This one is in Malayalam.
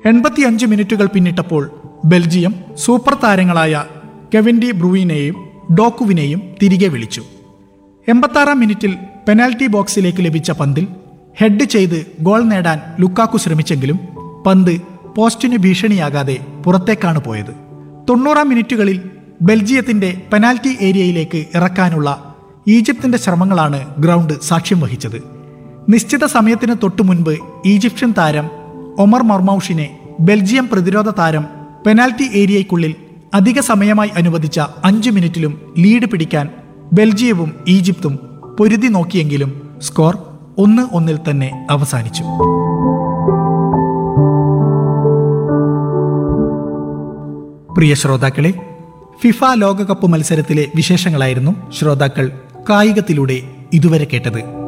എൺപത്തിയഞ്ച് മിനിറ്റുകൾ പിന്നിട്ടപ്പോൾ ബെൽജിയം സൂപ്പർ താരങ്ങളായ കെവിൻ ഡി ബ്രൂയിനെയും ഡോക്കുവിനെയും തിരികെ വിളിച്ചു എൺപത്താറാം മിനിറ്റിൽ പെനാൽറ്റി ബോക്സിലേക്ക് ലഭിച്ച പന്തിൽ ഹെഡ് ചെയ്ത് ഗോൾ നേടാൻ ലുക്കാക്കു ശ്രമിച്ചെങ്കിലും പന്ത് പോസ്റ്റിന് ഭീഷണിയാകാതെ പുറത്തേക്കാണ് പോയത് തൊണ്ണൂറാം മിനിറ്റുകളിൽ ബെൽജിയത്തിന്റെ പെനാൽറ്റി ഏരിയയിലേക്ക് ഇറക്കാനുള്ള ഈജിപ്തിന്റെ ശ്രമങ്ങളാണ് ഗ്രൗണ്ട് സാക്ഷ്യം വഹിച്ചത് നിശ്ചിത സമയത്തിന് തൊട്ടു മുൻപ് ഈജിപ്ഷ്യൻ താരം ഒമർ മർമൌഷിനെ ബെൽജിയം പ്രതിരോധ താരം പെനാൽറ്റി ഏരിയയ്ക്കുള്ളിൽ അധിക സമയമായി അനുവദിച്ച അഞ്ചു മിനിറ്റിലും ലീഡ് പിടിക്കാൻ ബെൽജിയവും ഈജിപ്തും പൊരുതി നോക്കിയെങ്കിലും സ്കോർ ഒന്ന് ഒന്നിൽ തന്നെ അവസാനിച്ചു പ്രിയ ശ്രോതാക്കളെ ഫിഫ ലോകകപ്പ് മത്സരത്തിലെ വിശേഷങ്ങളായിരുന്നു ശ്രോതാക്കൾ കായികത്തിലൂടെ ഇതുവരെ കേട്ടത്